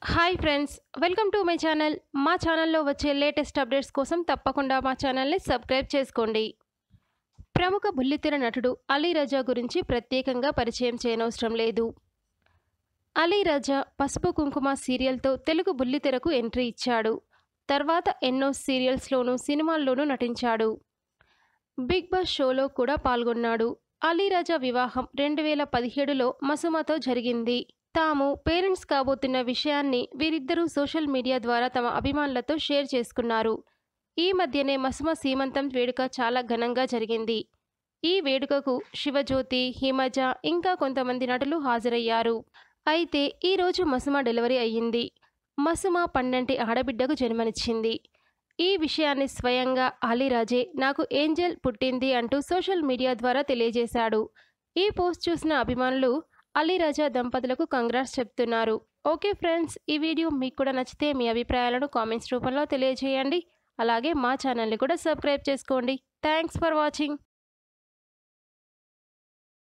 hi friends welcome to my channel మా ఛానల్లో వచ్చే లేటెస్ట్ అప్డేట్స్ కోసం తప్పకుండా మా ఛానల్ని సబ్స్క్రైబ్ చేసుకోండి ప్రముఖ బుల్లితెర నటుడు అలీ రజా గురించి ప్రత్యేకంగా పరిచయం చేయనవసరం లేదు అలీ రజా పసుపు కుంకుమ సీరియల్తో తెలుగు బుల్లితెరకు ఎంట్రీ ఇచ్చాడు తర్వాత ఎన్నో సీరియల్స్లోనూ సినిమాల్లోనూ నటించాడు బిగ్ బాస్ షోలో కూడా పాల్గొన్నాడు అలీ రాజా వివాహం రెండు వేల పదిహేడులో మసుమతో జరిగింది తాము పేరెంట్స్ కాబోతున్న విషయాన్ని వీరిద్దరూ సోషల్ మీడియా ద్వారా తమ అభిమానులతో షేర్ చేసుకున్నారు ఈ మధ్యనే మసుమ సీమంతం వేడుక చాలా ఘనంగా జరిగింది ఈ వేడుకకు శివజ్యోతి హిమజ ఇంకా కొంతమంది నటులు హాజరయ్యారు అయితే ఈరోజు మసుమ డెలివరీ అయ్యింది మసుమ పన్నెంటి ఆడబిడ్డకు జన్మనిచ్చింది ఈ విషయాన్ని స్వయంగా అలీరాజే నాకు ఏంజల్ పుట్టింది అంటూ సోషల్ మీడియా ద్వారా తెలియజేశాడు ఈ పోస్ట్ చూసిన అభిమానులు అలీరాజా దంపతులకు కంగ్రాట్స్ చెప్తున్నారు ఓకే ఫ్రెండ్స్ ఈ వీడియో మీకు కూడా నచ్చితే మీ అభిప్రాయాలను కామెంట్స్ రూపంలో తెలియజేయండి అలాగే మా ఛానల్ని కూడా సబ్స్క్రైబ్ చేసుకోండి థ్యాంక్స్ ఫర్ వాచింగ్